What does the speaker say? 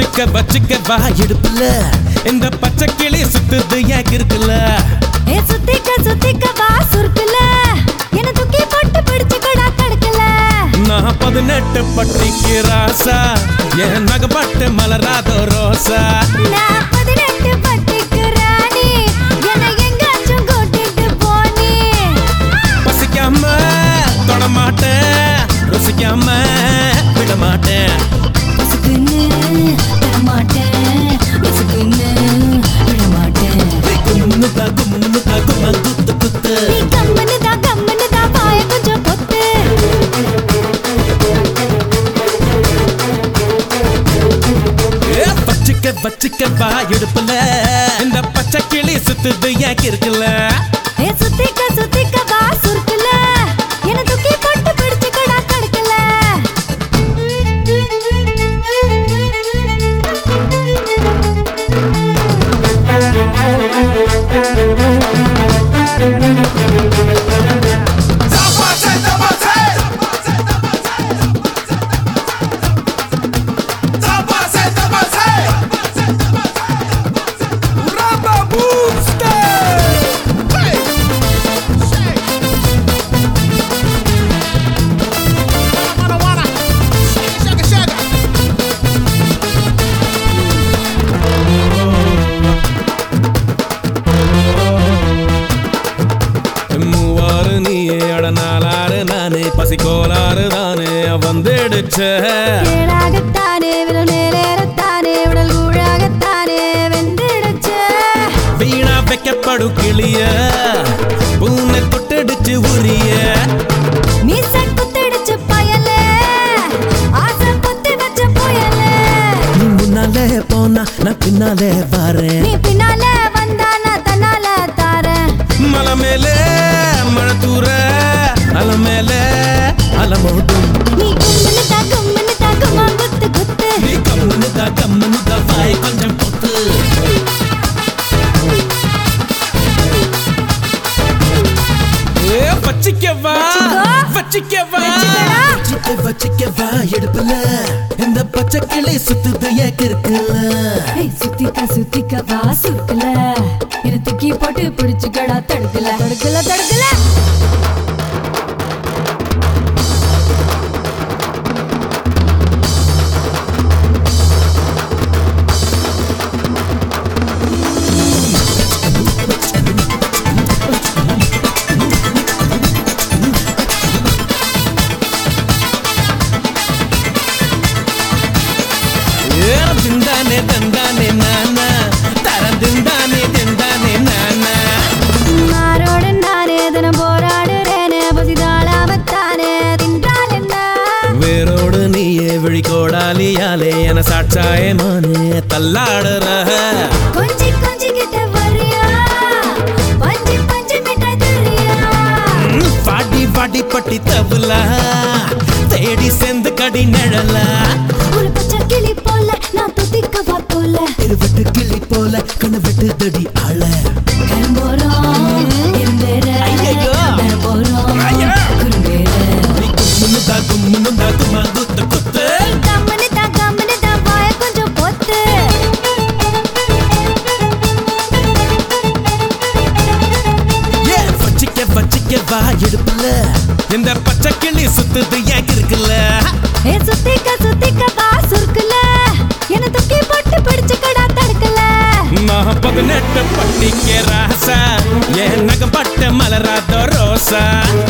வச்சுக்க வச்சுக்க வா இடுப்புல இந்த பச்சை கிளி சுத்துது ஏன் இருக்குல்ல ஏ சுத்திக்க சுத்திக்க வா சுருக்குல என்ன தூக்கி போட்டு பிடிச்சு கடா தடுக்கல நான் பதினெட்டு பட்டிக்கு ராசா என் நகப்பட்டு மலராத ரோசா நான் பதினெட்டு பட்டிக்கு ராணி என்னை எங்காச்சும் கூட்டிட்டு போனி பசிக்காம தொட மாட்டேன் ருசிக்காம விட மாட்டேன் உசுக்குன்னு தரமாட்டேன் உசுக்குன்னு விடமாட்டேன் கும்முன்னு தா, கும்முன்னு தா, கும்மா குத்து குத்து நீ கம்முன்னு தான் கம்முன்னு தான் வாய கொஞ்சம் பொத்து ஏ, வச்சுக்க வச்சுக்க வா இடுப்புல இந்த பச்சை கிளி சுத்துது ஏன் இருக்குல்ல ஏ சுத்திக்க சுத்திக்க வா சுருக்குல என்ன தூக்கி போட்டு பிடிச்சு கடா தடுக்கல மூவாறு நீயே அட நாலாறு நானே பசி கோளாறு தானே வந்துடுச்ச ஏழாகத்தானே விரல் மேலேறத்தானே உடல் கூழாகத்தானே வெந்திடுச்ச வீணா வைக்கப்படும் கிளிய பூனை தொட்டடிச்சு உரிய மீச குத்திடுச்சு பயலே ஆசை குத்தி வச்ச புயலே நீ முன்னாலே போனா நான் பின்னாலே வரேன் நீ பின்னால வந்தா நான் தன்னால தாரேன் மலை மேலே மழை தூர அலை மேலே அலமோட்டும் நீ கும்முன்னு தா கும்முன்னு தா கும்மா குத்து குத்து நீ கம்முன்னு தா கம்முன்னு தா வாய் கொஞ்சம் பொத்து ஏ வச்சிக்கவா வச்சிக்கோ. வச்சிக்கவா வச்சிக்கடா. வச்சிக்க வச்சிக்கவா எடுப்புல இந்த பச்சை கிளி சுத்துது ஏக்கு இருக்குல்ல ஏய், சுத்திக்க சுத்திக்க வா சுருக்கல என்ன தூக்கி போட்டு பிடிச்சுக்கடா தடுக்கல தடுக்கல தடுக்கல ஏ திண்டானே தந்தானே நானா தரம் திண்டானே திண்டானே நானா மாரோடு நானே தினம் போராடுறேனே பசிதாளாமத்தானே தின்றால் என்ன வேரோடு நீயே விழிகோடாலியாலே என சாட்சாயமானே தள்ளாடுற கொஞ்சி கொஞ்சி கிட்ட வரியா பஞ்சு பஞ்சு மிட்டாய் தரியா பாடி பாடி பட்டி தவுலா தேடி செந்து கடி நிழல ஒரு பச்சை கிளி போல நான் துதிக்கவா போல இருவட்டு கிளி போல கணவெட்டு தடி ஆள கரும்போறோம் இருந்தேற ஐயையோ. போறோம் ஐயா. குறும்பேற நீ கும்முன்னு தா கும்முன்னு தா கும்மா குத்து குத்து கம்முன்னு தான் கம்முன்னு தான் வாய கொஞ்சம் பொத்து ஏ வச்சிக்க வச்சிக்க வா இடுப்புல இந்த பச்சை கிளி சுத்துது ஏன் இருக்குல்ல ஏ சுத்திக்க சுத்திக்க வா சுருக்குல என்ன தூக்கி போட்டு பிடிச்சுக்கடா தடுக்கல நான் பதினெட்டு பட்டிக்கு ராசா என் நகம் பட்ட மலராத ரோசா